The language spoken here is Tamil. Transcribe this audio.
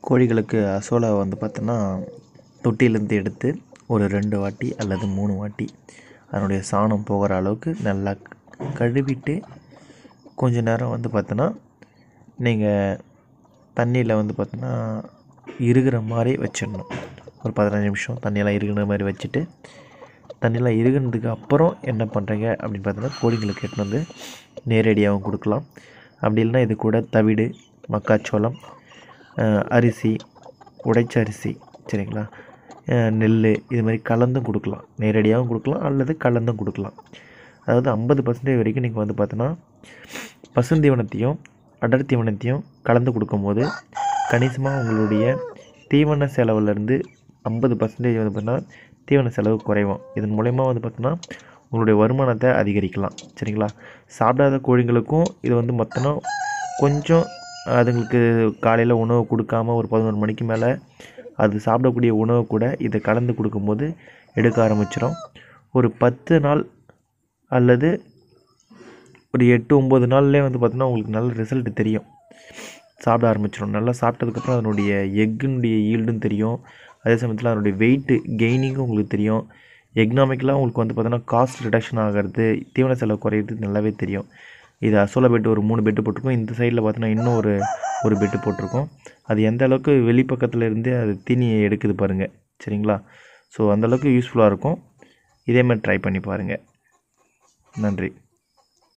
கோழிகளுக்கு அசோலா வந்து பார்த்தோன்னா தொட்டியிலேருந்து எடுத்து ஒரு ரெண்டு வாட்டி அல்லது மூணு வாட்டி அதனுடைய சாணம் போகிற அளவுக்கு நல்லா கழுவிட்டு கொஞ்ச நேரம் வந்து பார்த்தோன்னா நீங்கள் தண்ணியில் வந்து பார்த்தோன்னா இருக்கிற மாதிரி வச்சிடணும் ஒரு பதினஞ்சு நிமிஷம் தண்ணியெல்லாம் இருக்கிற மாதிரி வச்சுட்டு தண்ணியெல்லாம் இருகினதுக்கு அப்புறம் என்ன பண்ணுறீங்க அப்படின்னு பார்த்தோன்னா கோழிங்களுக்கு எடுத்துன்னு வந்து நேரடியாகவும் கொடுக்கலாம் அப்படி இல்லைன்னா இது கூட தவிடு மக்காச்சோளம் அஹ், அரிசி உடைச்ச அரிசி சரிங்களா அஹ், நெல் இது மாதிரி கலந்தும் கொடுக்கலாம் நேரடியாகவும் கொடுக்கலாம் அல்லது கலந்தும் கொடுக்கலாம் அதாவது ஐம்பது பர்சன்டேஜ் வரைக்கும் நீங்கள் வந்து பார்த்தோன்னா பசுந்தீவனத்தையும் அடர் தீவனத்தையும் கலந்து கொடுக்கும்போது கணிசமாக உங்களுடைய தீவன செலவுலேருந்து ஐம்பது பர்சன்டேஜ் வந்து பார்த்தீங்கன்னா தீவன செலவு குறைவும் இதன் மூலயமா வந்து பார்த்தோன்னா உங்களுடைய வருமானத்தை அதிகரிக்கலாம் சரிங்களா சாப்பிடாத கோழிங்களுக்கும் இது வந்து மொத்தம்னா கொஞ்சம் அதுங்களுக்கு காலையில் உணவு கொடுக்காம ஒரு பதினோரு மணிக்கு மேலே அது சாப்பிடக்கூடிய உணவு கூட இதை கலந்து கொடுக்கும்போது எடுக்க ஆரம்பிச்சிடும் ஒரு பத்து நாள் அல்லது ஒரு எட்டு ஒம்பது நாள்லேயே வந்து பார்த்தோன்னா உங்களுக்கு நல்ல ரிசல்ட் தெரியும் சாப்பிட ஆரம்பிச்சிடும் நல்லா சாப்பிட்டதுக்கப்புறம் அதனுடைய எக்குனுடைய ஈல்டும் தெரியும் அதே சமயத்தில் அதனுடைய வெயிட்டு கெய்னிங்கும் உங்களுக்கு தெரியும் எக்கனாமிக்கலாக உங்களுக்கு வந்து பார்த்தோன்னா காஸ்ட் ரிடக்ஷன் ஆகிறது தீவன செலவு குறையிறது நல்லாவே தெரியும் இது அசோலா பெட்டு ஒரு மூணு பெட்டு போட்டிருக்கோம் இந்த சைடில் பார்த்தோன்னா இன்னும் ஒரு ஒரு பெட்டு போட்டிருக்கோம் அது எந்த அளவுக்கு வெளிப்பக்கத்தில் இருந்தே அது தீனியை எடுக்குது பாருங்கள் சரிங்களா ஸோ அந்தளவுக்கு யூஸ்ஃபுல்லாக இருக்கும் இதே மாதிரி ட்ரை பண்ணி பாருங்கள் நன்றி